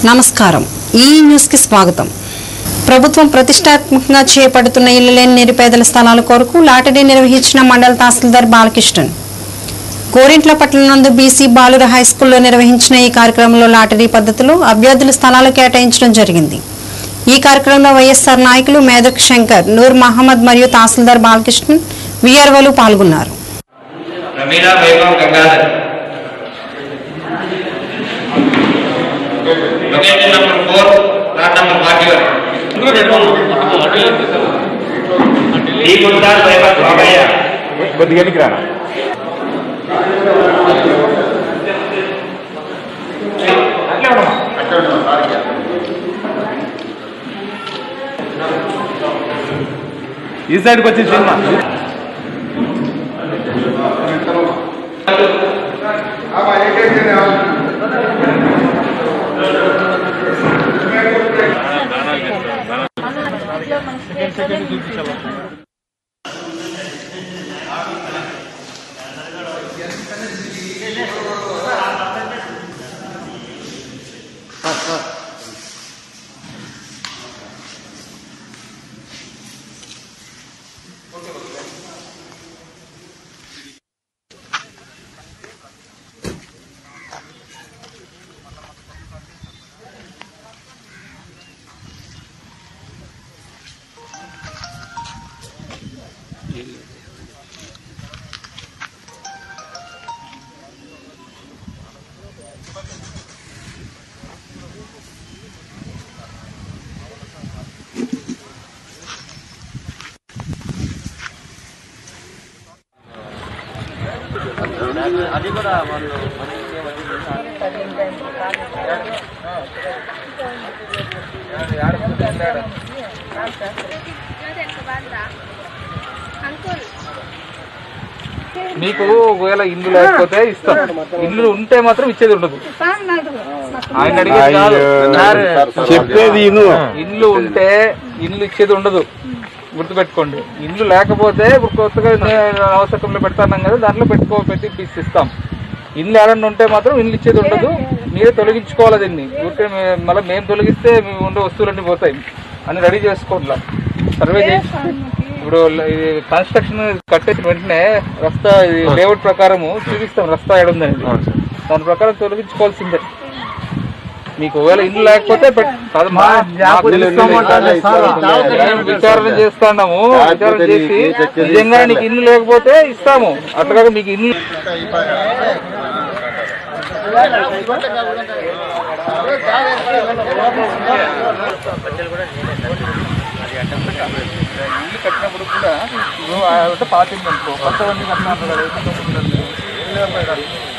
నమస్కారం ఈ న్యూస్ కి స్వాగతం ప్రభుత్వం ప్రతిష్టాత్మకంగా చేపడుతున్న ఇల్లు లేని నిరుపేదల స్థలాల కొరకు లాటరీ నిర్వహించిన మండల తహసీల్దార్ బాలకృష్ణన్ గోరింట్ల పట్టణం నందు బీసీ బాలుర హై స్కూల్లో నిర్వహించిన ఈ కార్యక్రమంలో లాటరీ పద్ధతిలో అభ్యర్థుల స్థలాలు కేటాయించడం జరిగింది ఈ కార్యక్రమంలో వైఎస్ఆర్ నాయకులు మేదక్ శంకర్ నూర్ మహమ్మద్ మరియు తహసీల్దార్ బాలకృష్ణన్ విఆర్ఓలు పాల్గొన్నారు Pramila Vaibhav Gangadhar location number four plot number forty one ఈ గుంటాల్ వైభవ్ బాబయ్య కొద్దిగా ఎన్నికి రానా ఈ సైడ్కి వచ్చి సినిమా అంకుల్ మీకు ఒకవేళ ఇల్లు లేకపోతే ఇస్తాం ఇల్లు ఉంటే మాత్రం ఇచ్చేది ఉండదు ఆయన అడిగేది కాదు సార్, చెప్పేది ఇను ఇల్లు ఉంటే ఇల్లు ఇచ్చేది ఉండదు గుర్తుపెట్టుకోండి ఇల్లు లేకపోతే ఇప్పుడు కొత్తగా అవసరంలో పెడతాన్నాం కదా దాంట్లో పెట్టుకో పెట్టి తీసి ఇస్తాం ఇల్లు ఏడన్నా ఉంటే మాత్రం ఇల్లు ఇచ్చేది ఉండదు మీరే తొలగించుకోవాలి దీన్ని ఊరికే మే- మళ్ళీ మేము తొలగిస్తే మీ ఉండే వస్తువులన్నీ పోతాయి అని రెడీ చేసుకోండి సర్వే చేసి ఇప్పుడు ల- ఇది కన్స్ట్రక్షన్ కట్టేసిన వెంటనే రస్తా ఇది లేఅవుట్ ప్రకారము చూపిస్తాం రస్తా ఏడుందని దాని ప్రకారం తొలగించుకోవాల్సిందే మీకు ఒకవేళ ఇల్లు లేకపోతే పెట్- కాదు మా- మాకు తెలుస్తామంటారు సార్. మేము విచారణ చేస్తాము విచారణ చేసి నిజంగా నీకు ఇల్లు లేకపోతే ఇస్తాము అట్లాగా మీకు ఇల్లు ఇల్లు కట్టినప్పుడు కూడా ఇదిగో ఆ ఒకటి పాతింది అనుకో కొత్త వన్నీ కట్టినప్పుడు కదా, ఎంత తొమ్మిది వందలు.